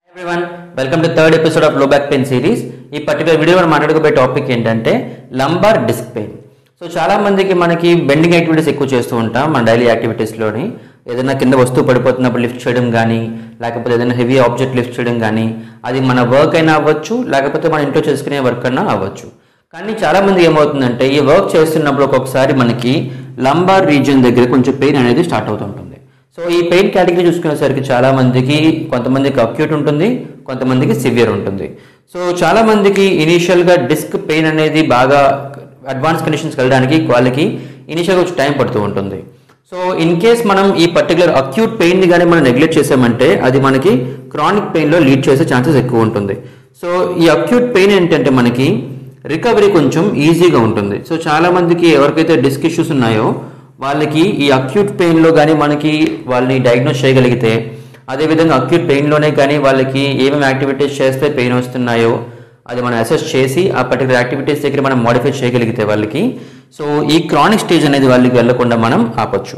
everyone welcome to third episode of low back pain series ఈ particular video మనం మాట్లాడుకోబోయే topic ఏంటంటే lumbar disc pain so చాలా మందికి మనకి బెండింగ్ యాక్టివిటీస్ ఎక్కువ చేస్తూ ఉంటాం మన డైలీ యాక్టివిటీస్లోని ఏదైనా కింద వస్తువు పడిపోతున్నప్పుడు లిఫ్ట్ చేయడం కానీ లేకపోతే ఏదైనా హెవీ ఆబ్జెక్ట్ లిఫ్ట్ చేయడం కానీ అది మన వర్క్ అయినా అవ్వచ్చు లేకపోతే మన ఇంట్లో చేసుకునే వర్క్ అయినా అవ్వచ్చు కానీ చాలా మంది ఏమవుతుందంటే ఈ వర్క్ చేస్తున్నప్పుడు ఒక్కొక్కసారి మనకి లంబార్ రీజియన్ దగ్గర కొంచెం పెయిన్ అనేది స్టార్ట్ అవుతుంటుంది సో ఈ పెయిన్ కేటగిరీ చూసుకునేసరికి చాలా మందికి కొంతమందికి అక్యూట్ ఉంటుంది కొంతమందికి సివియర్ ఉంటుంది సో చాలా మందికి ఇనీషియల్గా డిస్క్ పెయిన్ అనేది బాగా అడ్వాన్స్ కండిషన్స్ వెళ్ళడానికి వాళ్ళకి ఇనీషియల్గా కొంచెం టైం పడుతూ ఉంటుంది సో ఇన్ కేస్ మనం ఈ పర్టికులర్ అక్యూట్ పెయిన్ని కానీ మనం నెగ్లెక్ట్ చేసామంటే అది మనకి క్రానిక్ పెయిన్లో లీడ్ చేసే ఛాన్సెస్ ఎక్కువ ఉంటుంది సో ఈ అక్యూట్ పెయిన్ ఏంటంటే మనకి రికవరీ కొంచెం ఈజీగా ఉంటుంది సో చాలా మందికి ఎవరికైతే డిస్క్ ఇష్యూస్ ఉన్నాయో వాళ్ళకి ఈ అక్యూట్ పెయిన్లో కానీ మనకి వాళ్ళని డయాగ్నోస్ చేయగలిగితే అదేవిధంగా అక్యూట్ పెయిన్లోనే కానీ వాళ్ళకి ఏమేమి యాక్టివిటీస్ చేస్తే పెయిన్ వస్తున్నాయో అది మనం అసెస్ చేసి ఆ పర్టికులర్ యాక్టివిటీస్ దగ్గర మనం మోడిఫై చేయగలిగితే వాళ్ళకి సో ఈ క్రానిక్ స్టేజ్ అనేది వాళ్ళకి వెళ్లకుండా మనం ఆపొచ్చు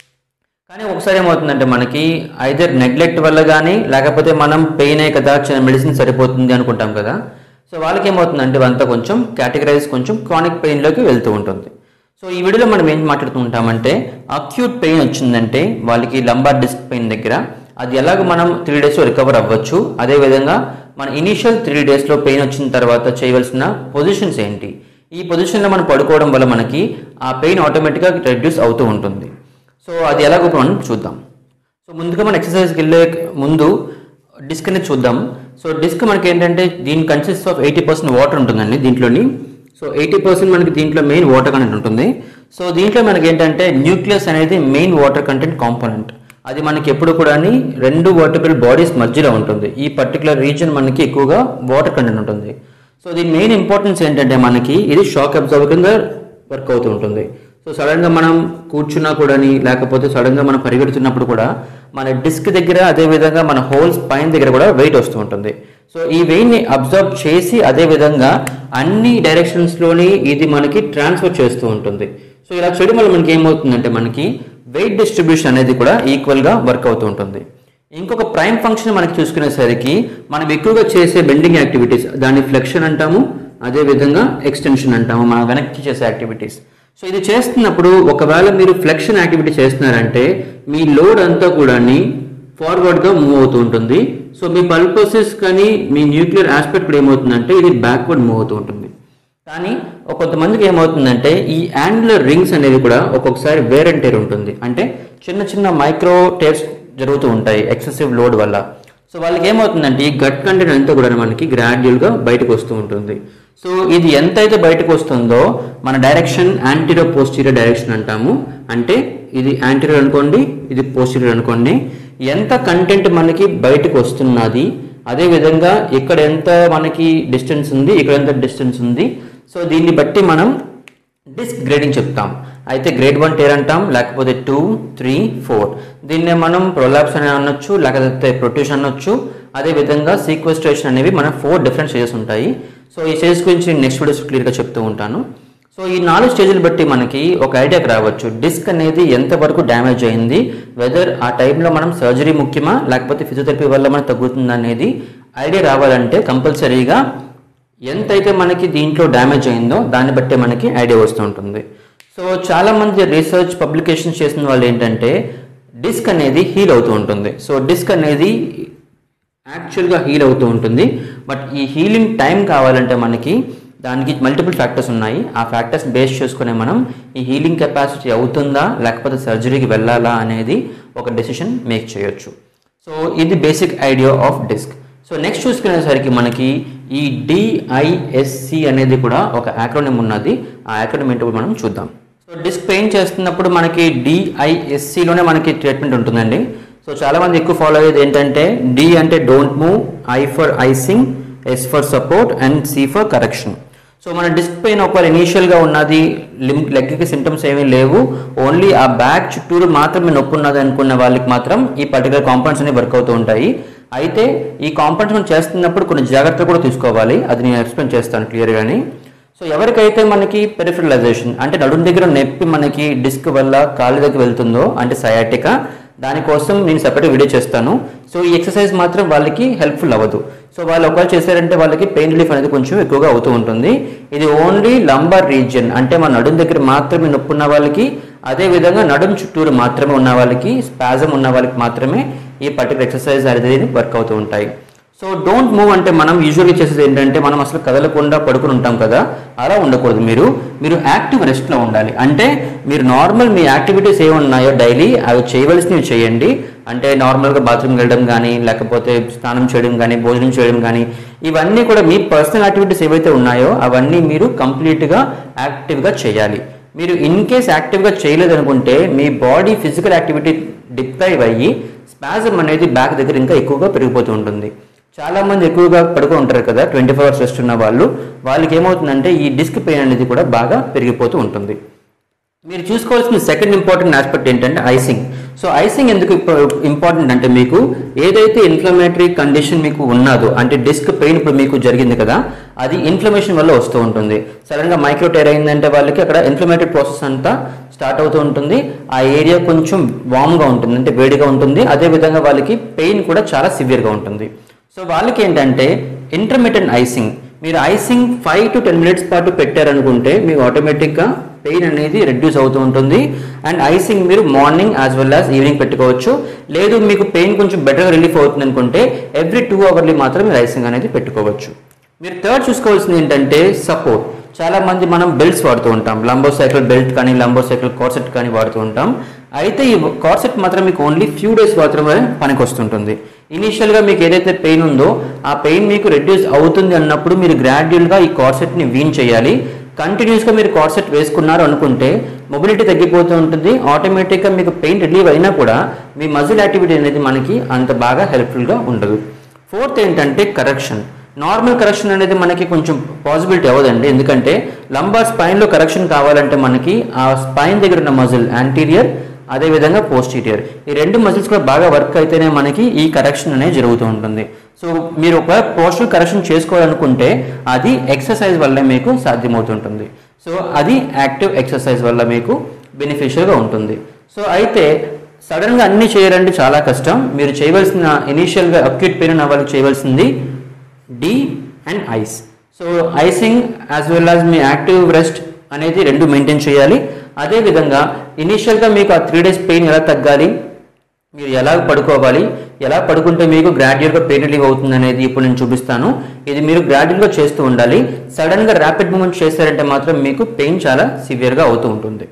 కానీ ఒకసారి ఏమవుతుందంటే మనకి ఐదర్ నెగ్లెక్ట్ వల్ల కానీ లేకపోతే మనం పెయిన్ అయ్యే కదా చిన్న మెడిసిన్ సరిపోతుంది అనుకుంటాం కదా సో వాళ్ళకి ఏమవుతుందంటే అంతా కొంచెం కేటగరైజ్ కొంచెం క్రానిక్ పెయిన్లోకి వెళ్తూ ఉంటుంది సో ఈ వీడియోలో మనం ఏం మాట్లాడుతూ ఉంటామంటే అక్యూట్ పెయిన్ వచ్చిందంటే వాళ్ళకి లంబార్ డిస్క్ పెయిన్ దగ్గర అది ఎలాగ మనం త్రీ డేస్లో రికవర్ అవ్వచ్చు అదేవిధంగా మన ఇనీషియల్ త్రీ డేస్లో పెయిన్ వచ్చిన తర్వాత చేయవలసిన పొజిషన్స్ ఏంటి ఈ పొజిషన్లో మనం పడుకోవడం వల్ల మనకి ఆ పెయిన్ ఆటోమేటిక్గా రెడ్యూస్ అవుతూ ఉంటుంది సో అది ఎలాగో మనం చూద్దాం సో ముందుగా మనం ఎక్సర్సైజ్కి వెళ్ళే ముందు డిస్క్ అనేది చూద్దాం సో డిస్క్ మనకి ఏంటంటే దీని consist of eighty percent water ఉంటుందండి దీంట్లోని సో ఎయిటీ పర్సెంట్ మనకి దీంట్లో మెయిన్ వాటర్ కంటెంట్ ఉంటుంది సో దీంట్లో మనకి ఏంటంటే న్యూక్లియస్ అనేది మెయిన్ వాటర్ కంటెంట్ కాంపోనెంట్ అది మనకి ఎప్పుడు కూడా రెండు వర్టికల్ బాడీస్ మధ్యలో ఉంటుంది ఈ పర్టికులర్ రీజన్ మనకి ఎక్కువగా వాటర్ కంటెంట్ ఉంటుంది సో దీని మెయిన్ ఇంపార్టెన్స్ ఏంటంటే మనకి ఇది షాక్ అబ్జర్వర్ కింద వర్క్ అవుతూ ఉంటుంది సో సడన్గా మనం కూర్చున్నా కూడాని లేకపోతే సడన్గా మనం పరిగెడుతున్నప్పుడు కూడా మన డిస్క్ దగ్గర అదే విధంగా మన హోల్స్ పైన దగ్గర కూడా వెయిట్ వస్తూ ఉంటుంది సో ఈ వెయిట్ని అబ్జర్వ్ చేసి అదే విధంగా అన్ని డైరెక్షన్స్లోని ఇది మనకి ట్రాన్స్ఫర్ చేస్తూ ఉంటుంది సో ఇలా చేయడం వల్ల మనకి ఏమవుతుందంటే మనకి వెయిట్ డిస్ట్రిబ్యూషన్ అనేది కూడా ఈక్వల్గా వర్క్ అవుతూ ఉంటుంది ఇంకొక ప్రైమ్ ఫంక్షన్ మనకి చూసుకునేసరికి మనం ఎక్కువగా చేసే బెండింగ్ యాక్టివిటీస్ దాన్ని ఫ్లెక్షన్ అంటాము అదే విధంగా ఎక్స్టెన్షన్ అంటాము మనం వెనక్కి చేసే యాక్టివిటీస్ సో ఇది చేస్తున్నప్పుడు ఒకవేళ మీరు ఫ్లెక్షన్ యాక్టివిటీ చేస్తున్నారంటే మీ లోడ్ అంతా కూడా ఫార్వర్డ్గా మూవ్ అవుతూ ఉంటుంది సో మీ పల్పోసిస్ కానీ మీ న్యూక్లియర్ ఆస్పెక్ట్ కూడా ఏమవుతుందంటే ఇది బ్యాక్వర్డ్ మూవ్ అవుతూ ఉంటుంది కానీ ఒక కొంతమందికి ఏమవుతుందంటే ఈ యాంగులర్ రింగ్స్ అనేది కూడా ఒక్కొక్కసారి వేర్ అండ్ టేర్ ఉంటుంది అంటే చిన్న చిన్న మైక్రో టేర్స్ జరుగుతూ ఉంటాయి ఎక్సెసివ్ లోడ్ వల్ల సో వాళ్ళకి ఏమవుతుందంటే ఈ గట్ కంటెంట్ అంతా కూడా మనకి గ్రాడ్యువల్గా బయటకు వస్తూ ఉంటుంది సో ఇది ఎంత అయితే బయటకు వస్తుందో మన డైరెక్షన్ యాంటీరియర్ పోస్టీరియర్ డైరెక్షన్ అంటాము అంటే ఇది యాంటీరియర్ అనుకోండి ఇది పోస్టీరియర్ అనుకోండి ఎంత కంటెంట్ మనకి బయటకు వస్తున్నది అదే విధంగా ఇక్కడ ఎంత మనకి డిస్టెన్స్ ఉంది ఇక్కడ ఎంత డిస్టెన్స్ ఉంది సో దీన్ని బట్టి మనం డిస్క్ గ్రేడింగ్ చెప్తాం అయితే గ్రేడ్ వన్ టేర్ అంటాం లేకపోతే టూ త్రీ ఫోర్ దీన్నే మనం ప్రొలాప్స్ అని అనొచ్చు లేకపోతే ప్రొట్యూషన్ అనొచ్చు అదే విధంగా సీక్వెస్ట్రేషన్ అనేవి మన ఫోర్ డిఫరెంట్ స్టేజెస్ ఉంటాయి సో ఈ స్టేజెస్ గురించి నేను నెక్స్ట్ వీడియోస్ క్లియర్గా చెప్తూ ఉంటాను సో ఈ నాలుగు స్టేజ్లు బట్టి మనకి ఒక ఐడియాకి రావచ్చు డిస్క్ అనేది ఎంతవరకు డ్యామేజ్ అయింది వెదర్ ఆ టైంలో మనం సర్జరీ ముఖ్యమా లేకపోతే ఫిజియోథెరపీ వల్ల మనకు తగ్గుతుందా అనేది ఐడియా రావాలంటే కంపల్సరీగా ఎంతైతే మనకి దీంట్లో డ్యామేజ్ అయిందో దాన్ని బట్టే మనకి ఐడియా వస్తూ ఉంటుంది సో చాలా మంది రీసెర్చ్ పబ్లికేషన్స్ చేసిన వాళ్ళు ఏంటంటే డిస్క్ అనేది హీల్ అవుతూ ఉంటుంది సో డిస్క్ అనేది యాక్చువల్గా హీల్ అవుతూ ఉంటుంది బట్ ఈ హీలింగ్ టైం కావాలంటే మనకి దానికి మల్టిపుల్ ఫ్యాక్టర్స్ ఉన్నాయి ఆ ఫ్యాక్టర్స్ బేస్ చేసుకునే మనం ఈ హీలింగ్ కెపాసిటీ అవుతుందా లేకపోతే సర్జరీకి వెళ్ళాలా అనేది ఒక డెసిషన్ మేక్ చేయొచ్చు సో ఇది basic idea of disc so next చూసుకునేసరికి మనకి ఈ డిఐఎస్సి అనేది కూడా ఒక యాక్రోనిమ్ ఉన్నది ఆ యాక్రోనిమ్ ఏంటో మనం చూద్దాం సో డిస్క్ పెయిన్ చేస్తున్నప్పుడు మనకి డిఐఎస్సిలోనే మనకి ట్రీట్మెంట్ ఉంటుందండి సో చాలా మంది ఎక్కువ ఫాలో అయ్యేది ఏంటంటే డి అంటే don't move I for icing S for support and C for correction so మన డిస్క్ పెయిన్ ఒకవేళ ఇనీషియల్గా ఉన్నది లిమ్ లెగ్కి సిమ్టమ్స్ ఏమీ లేవు ఓన్లీ ఆ బ్యాక్ చుట్టూరు మాత్రమే నొప్పి ఉన్నది అనుకున్న వాళ్ళకి మాత్రం ఈ పర్టికులర్ కాంపౌండ్స్ అనేవి వర్క్ అవుతూ ఉంటాయి అయితే ఈ కాంపౌండ్స్ మనం చేస్తున్నప్పుడు కొన్ని జాగ్రత్తలు కూడా తీసుకోవాలి అది నేను ఎక్స్ప్లెయిన్ చేస్తాను క్లియర్గాని సో ఎవరికైతే మనకి పెరిఫరలైజేషన్ అంటే నడుం దగ్గర నొప్పి మనకి డిస్క్ వల్ల కాళ్ళ దగ్గర వెళ్తుందో అంటే సయాటికా దానికోసం నేను సెపరేట్ వీడియో చేస్తాను సో ఈ ఎక్సర్సైజ్ మాత్రం వాళ్ళకి హెల్ప్ఫుల్ అవ్వదు సో వాళ్ళు ఒకవేళ చేశారంటే వాళ్ళకి పెయిన్ రిలీఫ్ అనేది కొంచెం ఎక్కువగా అవుతూ ఉంటుంది ఇది ఓన్లీ లంబర్ రీజియన్ అంటే మన నడుం దగ్గర మాత్రమే నొప్పి ఉన్న వాళ్ళకి అదే విధంగా నడుం చుట్టూరు మాత్రమే ఉన్న వాళ్ళకి స్పాజం ఉన్న వాళ్ళకి మాత్రమే ఈ పర్టికులర్ ఎక్సర్సైజ్ అనేది వర్క్ అవుతూ ఉంటాయి సో డోంట్ మూవ్ అంటే మనం యూజువల్గా చేసేది ఏంటంటే మనం అసలు కదలకుండా పడుకుని ఉంటాం కదా అలా ఉండకూడదు మీరు మీరు యాక్టివ్ రెస్ట్లో ఉండాలి అంటే మీరు నార్మల్ మీ యాక్టివిటీస్ ఏ ఉన్నాయో డైలీ అవి చేయవలసినవి చేయండి అంటే నార్మల్గా బాత్రూమ్కి వెళ్ళడం కానీ లేకపోతే స్నానం చేయడం కానీ భోజనం చేయడం కానీ ఇవన్నీ కూడా మీ పర్సనల్ యాక్టివిటీస్ ఏవైతే ఉన్నాయో అవన్నీ మీరు కంప్లీట్గా యాక్టివ్గా చేయాలి మీరు ఇన్ కేస్ యాక్టివ్గా చేయలేదనుకుంటే మీ బాడీ ఫిజికల్ యాక్టివిటీ డిప్రైవ్ అయ్యి స్పాజం అనేది బ్యాక్ దగ్గర ఇంకా ఎక్కువగా పెరిగిపోతూ ఉంటుంది చాలా మంది ఎక్కువగా పడుకో ఉంటారు కదా ట్వంటీ ఫోర్ అవర్స్ రెస్ట్ ఉన్న వాళ్ళు వాళ్ళకి ఏమవుతుందంటే ఈ డిస్క్ పెయిన్ అనేది కూడా బాగా పెరిగిపోతూ ఉంటుంది మీరు చూసుకోవాల్సిన సెకండ్ ఇంపార్టెంట్ ఆస్పెక్ట్ ఏంటంటే ఐసింగ్ సో ఐసింగ్ ఎందుకు ఇంపార్టెంట్ అంటే మీకు ఏదైతే ఇన్ఫ్లమేటరీ కండిషన్ మీకు ఉన్నదో అంటే డిస్క్ పెయిన్ ఇప్పుడు మీకు జరిగింది కదా అది ఇన్ఫ్లమేషన్ వల్ల వస్తూ ఉంటుంది సడన్ గా మైక్రో టైర్ అయిందంటే వాళ్ళకి అక్కడ ఇన్ఫ్లమేటరీ ప్రాసెస్ అంతా స్టార్ట్ అవుతూ ఉంటుంది ఆ ఏరియా కొంచెం వామ్ గా ఉంటుంది అంటే వేడిగా ఉంటుంది అదే విధంగా వాళ్ళకి పెయిన్ కూడా చాలా సివియర్ గా ఉంటుంది సో వాళ్ళకి ఏంటంటే ఇంటర్మీడియట్ ఐసింగ్ మీరు icing five to ten minutes పాటు పెట్టారనుకుంటే మీకు ఆటోమేటిక్గా పెయిన్ అనేది రెడ్యూస్ అవుతూ ఉంటుంది అండ్ ఐసింగ్ మీరు morning as well as evening పెట్టుకోవచ్చు లేదు మీకు పెయిన్ కొంచెం బెటర్గా రిలీఫ్ అవుతుంది అనుకుంటే ఎవ్రీ టూ అవర్లీ మాత్రం మీరు ఐసింగ్ అనేది పెట్టుకోవచ్చు మీరు థర్డ్ చూసుకోవాల్సింది ఏంటంటే సపోర్ట్ చాలా మంది మనం బెల్ట్స్ వాడుతూ ఉంటాం లంబో సైకిల్ బెల్ట్ కానీ లంబో సైకిల్ కార్సెట్ కానీ వాడుతూ ఉంటాం అయితే ఈ కార్సెట్ మాత్రం మీకు ఓన్లీ ఫ్యూ డేస్ మాత్రమే పనికి వస్తుంటుంది ఇనీషియల్గా మీకు ఏదైతే పెయిన్ ఉందో ఆ పెయిన్ మీకు రెడ్యూస్ అవుతుంది అన్నప్పుడు మీరు గ్రాడ్యువల్గా ఈ కార్సెట్ని వీన్ చేయాలి కంటిన్యూస్గా మీరు కార్సెట్ వేసుకున్నారు అనుకుంటే మొబిలిటీ తగ్గిపోతూ ఉంటుంది ఆటోమేటిక్గా మీకు పెయిన్ రిలీవ్ అయినా కూడా మీ మజిల్ యాక్టివిటీ అనేది మనకి అంత బాగా హెల్ప్ఫుల్గా ఉండదు ఫోర్త్ ఏంటంటే కరెక్షన్ నార్మల్ కరెక్షన్ అనేది మనకి కొంచెం పాసిబిలిటీ అవ్వదండి ఎందుకంటే లంబార్ స్పైన్లో కరెక్షన్ కావాలంటే మనకి ఆ స్పైన్ దగ్గర ఉన్న మజిల్ యాంటీరియర్ అదేవిధంగా పోస్టీరియర్ ఈ రెండు మజిల్స్ కూడా బాగా వర్క్ అయితేనే మనకి ఈ కరెక్షన్ అనేది జరుగుతూ ఉంటుంది సో మీరు ఒక పోస్టర్ కరెక్షన్ చేసుకోవాలనుకుంటే అది ఎక్సర్సైజ్ వల్లే మీకు సాధ్యమవుతుంటుంది సో అది యాక్టివ్ ఎక్సర్సైజ్ వల్ల మీకు బెనిఫిషియల్గా ఉంటుంది సో అయితే సడన్గా అన్ని చేయాలంటే చాలా కష్టం మీరు చేయవలసిన ఇనీషియల్గా అక్యూట్ పెయిన్ ఉన్న వాళ్ళకి చేయవలసింది డి and ice so icing as well as మీ యాక్టివ్ రెస్ట్ అనేది రెండు మెయింటైన్ చేయాలి అదేవిధంగా ఇనీషియల్గా మీకు ఆ త్రీ డేస్ పెయిన్ ఎలా తగ్గాలి మీరు ఎలా పడుకోవాలి ఎలా పడుకుంటే మీకు గ్రాడ్యువల్గా పెయిన్ రిలీవ్ అవుతుంది అనేది ఇప్పుడు నేను చూపిస్తాను ఇది మీరు గ్రాడ్యువల్గా చేస్తూ ఉండాలి సడన్గా ర్యాపిడ్ మూమెంట్ చేశారంటే మాత్రం మీకు పెయిన్ చాలా సివియర్గా అవుతూ ఉంటుంది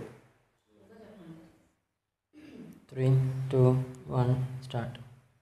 three two one start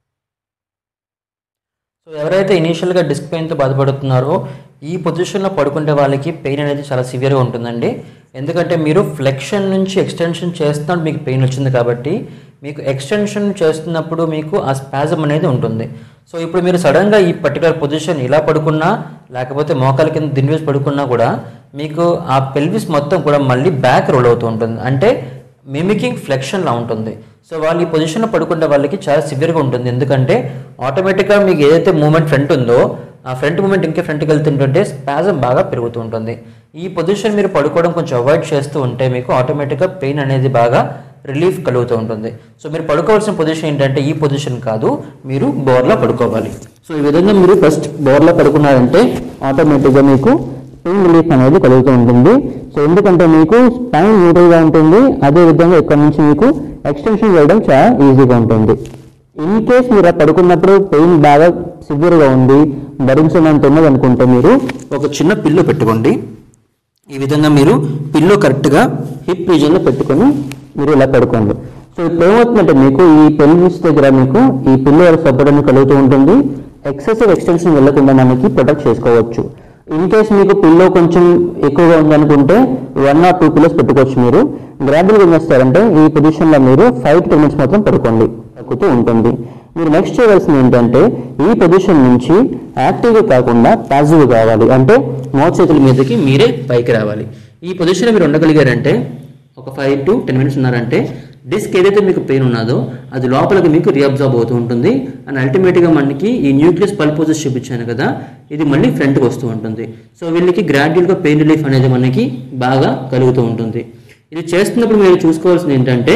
so ఎవరైతే ఇనీషియల్గా డిస్క్ పెయిన్తో బాధపడుతున్నారో ఈ పొజిషన్లో పడుకుంటే వాళ్ళకి పెయిన్ అనేది చాలా సివియర్గా ఉంటుందండి ఎందుకంటే మీరు ఫ్లెక్షన్ నుంచి ఎక్స్టెన్షన్ చేస్తున్నప్పుడు మీకు పెయిన్ వచ్చింది కాబట్టి మీకు ఎక్స్టెన్షన్ చేస్తున్నప్పుడు మీకు ఆ స్పాజం అనేది ఉంటుంది సో ఇప్పుడు మీరు సడన్గా ఈ పర్టికులర్ పొజిషన్ ఇలా పడుకున్నా లేకపోతే మోకాల కింద దిన్వేసి పడుకున్నా కూడా మీకు ఆ పెల్విస్ మొత్తం కూడా మళ్ళీ బ్యాక్ రోల్ అవుతూ ఉంటుంది అంటే మిమికింగ్ ఫ్లెక్షన్లా ఉంటుంది సో వాళ్ళు ఈ పొజిషన్లో పడుకునే వాళ్ళకి చాలా సివియర్గా ఉంటుంది ఎందుకంటే ఆటోమేటిక్గా మీకు ఏదైతే మూమెంట్ ఫ్రంట్ ఉందో ఆ ఫ్రంట్ మూమెంట్ ఇంకా ఫ్రంట్కి వెళ్తుంటుంటే స్పాజం బాగా పెరుగుతూ ఉంటుంది ఈ పొజిషన్ మీరు పడుకోవడం కొంచెం అవాయిడ్ చేస్తూ ఉంటే మీకు ఆటోమేటిక్గా పెయిన్ అనేది బాగా రిలీఫ్ కలుగుతూ ఉంటుంది సో మీరు పడుకోవాల్సిన పొజిషన్ ఏంటంటే ఈ పొజిషన్ కాదు మీరు బోర్లో పడుకోవాలి సో ఈ విధంగా మీరు ఫస్ట్ బోర్లో పడుకున్నారంటే ఆటోమేటిక్గా మీకు పెయిన్ రిలీఫ్ అనేది కలుగుతూ ఉంటుంది సో ఎందుకంటే మీకు స్పైన్ న్యూట్రల్గా ఉంటుంది అదే విధంగా ఇక్కడ నుంచి మీకు ఎక్స్టెన్షన్ చేయడం చాలా ఈజీగా ఉంటుంది ఇన్ కేస్ మీరు ఆ పడుకున్నప్పుడు పెయిన్ బాగా సివియర్గా ఉంది భరించడానికి ఉన్నది అనుకుంటే మీరు ఒక చిన్న పిల్లో పెట్టుకోండి ఈ విధంగా మీరు పిల్లో కరెక్ట్గా హిప్ రీజన్లో పెట్టుకొని మీరు ఇలా పడుకోండి సో ఇప్పుడు ఏమవుతుందంటే మీకు ఈ పెల్విస్ దగ్గర మీకు ఈ పిల్లో సపోర్ట్ అనేది కలుగుతూ ఉంటుంది ఎక్సెసివ్ ఎక్స్టెన్షన్ వెళ్ళకుండా మనకి ప్రొటెక్ట్ చేసుకోవచ్చు ఇన్ కేస్ మీకు పిల్లో కొంచెం ఎక్కువగా ఉందనుకుంటే వన్ ఆర్ టూ పిల్లోస్ పెట్టుకోవచ్చు మీరు గ్రాడ్యువల్గా ఏం చేస్తారంటే ఈ పొజిషన్లో మీరు ఫైవ్ టు టెన్ మినిట్స్ మాత్రం పడుకోండి తగ్గుతూ ఉంటుంది మీరు నెక్స్ట్ చేయవలసింది ఏంటంటే ఈ పొజిషన్ నుంచి యాక్టివ్గా కాకుండా పాజిటివ్ కావాలి అంటే మోచేతుల చేతుల మీదకి మీరే పైకి రావాలి ఈ పొజిషన్లో మీరు ఉండగలిగారంటే ఒక ఫైవ్ టు టెన్ మినిట్స్ ఉన్నారంటే డిస్క్ ఏదైతే మీకు పెయిన్ ఉన్నదో అది లోపలికి మీకు రీఅబ్జార్బ్ అవుతూ ఉంటుంది అండ్ అల్టిమేట్గా మనకి ఈ న్యూక్లియస్ పల్పోజెస్ చూపించాను కదా ఇది మళ్ళీ ఫ్రంట్కి వస్తూ ఉంటుంది సో వీళ్ళకి గ్రాడ్యువల్గా పెయిన్ రిలీఫ్ అనేది మనకి బాగా కలుగుతూ ఉంటుంది ఇది చేస్తున్నప్పుడు మీరు చూసుకోవాల్సింది ఏంటంటే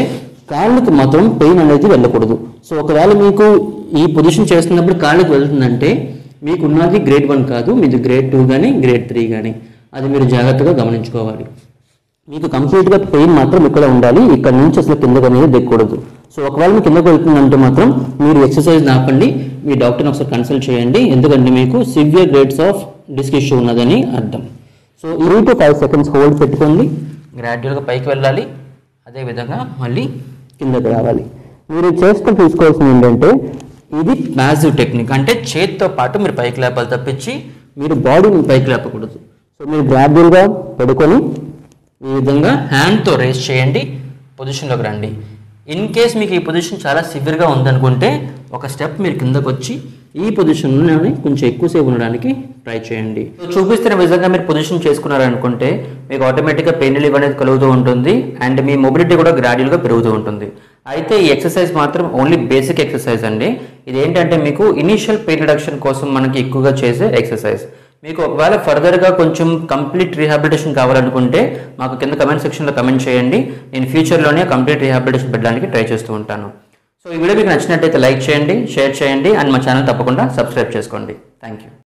కాళ్ళకి మాత్రం పెయిన్ అనేది వెళ్ళకూడదు సో ఒకవేళ మీకు ఈ పొజిషన్ చేస్తున్నప్పుడు కాళ్ళకి వెళ్తుందంటే మీకు ఉన్నది గ్రేడ్ వన్ కాదు మీది గ్రేడ్ టూ కానీ గ్రేడ్ త్రీ కానీ అది మీరు జాగ్రత్తగా గమనించుకోవాలి మీకు కంప్లీట్గా పెయిన్ మాత్రం ఇక్కడ ఉండాలి ఇక్కడ నుంచి అసలు కిందకు అనేది దిగకూడదు సో ఒకవేళ మీకు కిందకు వెళ్తుందంటే మాత్రం మీరు ఎక్సర్సైజ్ ఆపండి మీ డాక్టర్ని ఒకసారి కన్సల్ట్ చేయండి ఎందుకంటే మీకు severe grades of disc issue ఉన్నదని అర్థం so three to five seconds hold పెట్టుకోండి గ్రాడ్యువల్గా పైకి వెళ్ళాలి అదేవిధంగా మళ్ళీ కిందకి రావాలి మీరు చేసుకొని చూసుకోవాల్సింది ఏంటంటే ఇది మ్యాసివ్ టెక్నిక్ అంటే చేతితో పాటు మీరు పైకి లేపాలి తప్పించి మీరు బాడీని పైకి లేపకూడదు సో మీరు గ్రాడ్యువల్గా పడుకొని ఈ విధంగా హ్యాండ్తో రేస్ చేయండి పొజిషన్లోకి రండి ఇన్ కేస్ మీకు ఈ పొజిషన్ చాలా సివియర్గా ఉందనుకుంటే ఒక స్టెప్ మీరు కిందకు వచ్చి ఈ పొజిషన్లోనే కొంచెం ఎక్కువసేపు ఉండడానికి ట్రై చేయండి సో చూపిస్తున్న విధంగా మీరు పొజిషన్ చేసుకున్నారనుకుంటే మీకు ఆటోమేటిక్గా పెయిన్ రిలీవ్ అనేది కలుగుతూ ఉంటుంది అండ్ మీ మొబిలిటీ కూడా గ్రాడ్యువల్గా పెరుగుతూ ఉంటుంది అయితే ఈ ఎక్సర్సైజ్ మాత్రం ఓన్లీ బేసిక్ ఎక్సర్సైజ్ అండి ఇది ఏంటంటే మీకు ఇనీషియల్ పెయిన్ రిడక్షన్ కోసం మనకి ఎక్కువగా చేసే ఎక్సర్సైజ్ మీకు ఒకవేళ ఫర్దర్గా కొంచెం కంప్లీట్ రీహాబిలిటేషన్ కావాలనుకుంటే మాకు కింద కమెంట్ సెక్షన్లో కమెంట్ చేయండి నేను ఫ్యూచర్లోనే కంప్లీట్ రీహాబిలిటేషన్ పెట్టడానికి ట్రై చేస్తూ ఉంటాను సో ఈ వీడియో మీకు నచ్చినట్టయితే లైక్ చేయండి షేర్ చేయండి అండ్ మా ఛానల్ తప్పకుండా సబ్స్క్రైబ్ చేసుకోండి థ్యాంక్ యూ